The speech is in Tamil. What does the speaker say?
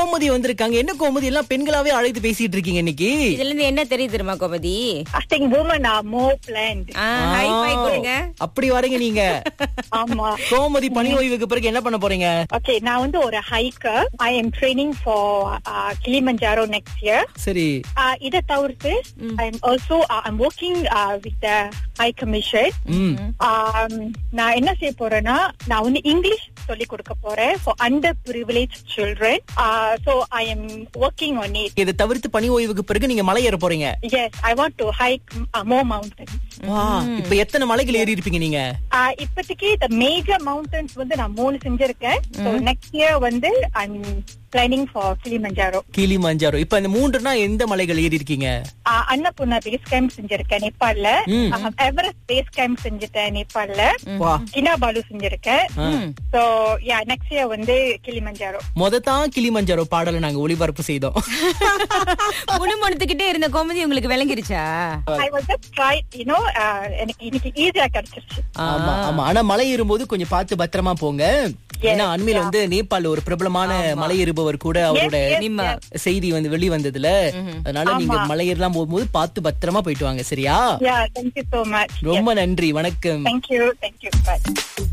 கோமதி வந்திருக்காங்க என்ன கோமதி எல்லாம் பெண்களாவே அழைத்து பேசிட்டு இருக்கீங்க இன்னைக்கு இதுல இருந்து என்ன தெரியுது தெரியுமா Gomathi I think women are more planned. Ah, high five கொடுங்க அப்படி வரீங்க நீங்க ஆமா கோமதி பணி ஓய்வுக்கு பிறகு என்ன பண்ண போறீங்க ஓகே நான் வந்து ஒரு hiker I am training for Kilimanjaro next year சரி இதை தவிர்த்து I am also I'm working with high commission hmm நான் என்ன செய்ய போறேன்னா நான் வந்து இங்கிலீஷ் சொல்லி கொடுக்க போறேன் for under privilege children so I am working on it இதை தவிர்த்து பணி ஓய்வுக்கு பிறகு நீங்க மலை ஏற போறீங்க yes I want to hike more mountain வா இப்ப எத்தனை மலைகள் ஏறி இருப்பீங்க நீங்க இப்போதைக்கு த மேஜர் மவுண்டன்ஸ் வந்து நான் மூணு செஞ்சிருக்கேன் ஸோ நெக்ஸ்ட் இயர் வந்து I'm planning for Kilimanjaro Kilimanjaro இப்ப இந்த மூன்றுனா எந்த மலைகள் ஏறி இருக்கீங்க அன்னபூர்ணா பேஸ் கேம்ப் செஞ்சிருக்கேன் நேபாள்ல ம். எவரெஸ்ட் பேஸ் கேம்ப் செஞ்சுட்டேன் நேபாள்ல வா கினாபாலு செஞ்சிருக்கேன் ஆ. சோ யா நெக்ஸ்ட் இயர் வந்து கிளிமஞ்சாரோ மொத தான் கிளி மஞ்சாரோ பாடலை நாங்க ஒளிபரப்பு செய்தோம் முணுமுணுத்துக்கிட்டே இருந்த கோமதி உங்களுக்கு விளங்கிருச்சா I was just try you know எனக்கு இன்னைக்கு ஈஸியா கிடைச்சிருச்சு ஆமா ஆமா ஆனா மலை ஏறும்போது கொஞ்சம் பார்த்து பத்திரமா போங்க ஏன்னா அண்மையில வந்து நேபாள் ஒரு பிரபலமான மலை ஏறுபவர் கூட அவரோட Yes, yes, நிம்ம. yes. செய்தி வந்து வெளிவந்ததுல அதனால நீங்க மலை ஏறலாம் போகும்போது பார்த்து பத்திரமா போயிட்டு வாங்க சரியா யா தேங்க்யூ சோ மச் ரொம்ப நன்றி வணக்கம் தேங்க்யூ தேங்க்யூ பை